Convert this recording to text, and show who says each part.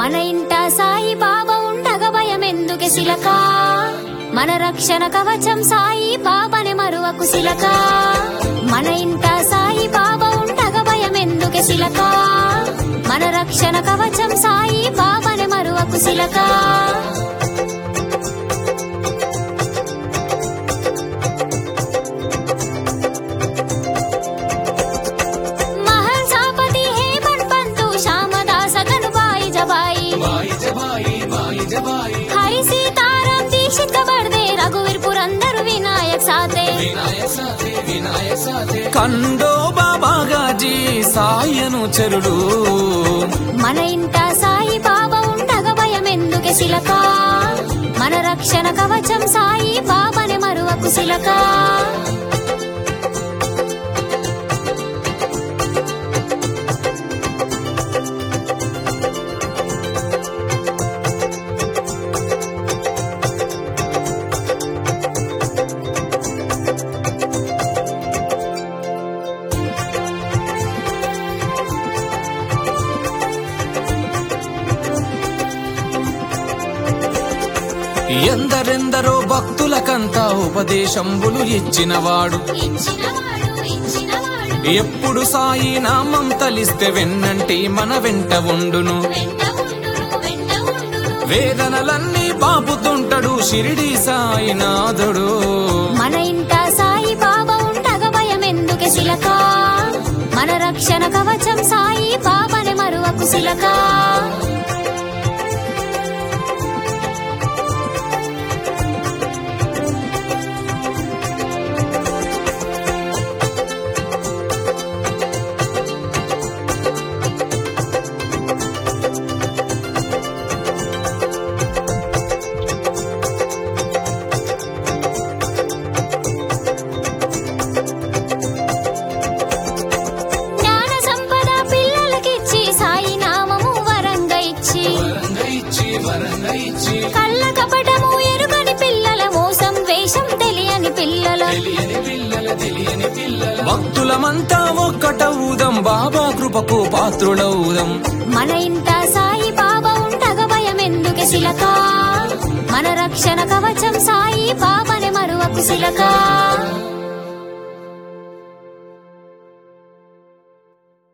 Speaker 1: మన ఇంట సాయి బాబా ఉండగా భయం ఎందుకే సిలక మన రక్షణ కవచం సాయి బాబాని మరువకు సిలక మన ఇంట సాయి బాబా ఉండగా భయం ఎందుకే సిలక మన రక్షణ కవచం సాయి బాబాని మరువకు సిలక మహల్ సాపతి హేమన్ పంతు శ్యామదాస గనుబాయి జబాయి హరి సీతారాం దీక్షిత బర్దే రఘువీర్ పురందరు వినాయక్ సాతే
Speaker 2: కండో బాబాగాజీ సాయను చెరుడు
Speaker 1: మన ఇంట సాయి బాబా ఉండగా భయం ఎందుకే సిలక మన రక్షణ కవచం సాయి బాబాని మరువకు సిలక
Speaker 2: ఎందరెందరో భక్తులకంతా ఉపదేశంబులు ఇచ్చినవాడు ఎప్పుడు సాయి నామం తలిస్తే వెన్నంటి మన వెంట ఉండును వేదనలన్నీ బాపుతుంటడు షిరిడి సాయినాథుడు
Speaker 1: మన ఇంట సాయి బాబా ఉండగా భయం ఎందుకే సిలక మన రక్షణ కవచం సాయి బాబాని మరువకు సిలక జ్ఞాన సంపద పిల్లలకిచ్చి సాయి నామము వరంగా ఇచ్చి కళ్ళ కపటము ఎరుగని పిల్లల మోసం వేషం తెలియని పిల్లల
Speaker 2: భక్తులమంతా ఒక్కటవుదం బాబా కృపకు పాత్రులవుదం
Speaker 1: మన ఇంట సాయి బాబా ఉండగా భయం ఎందుకే సిలక మన రక్షణ కవచం సాయి బాబాని మరువకు సిలక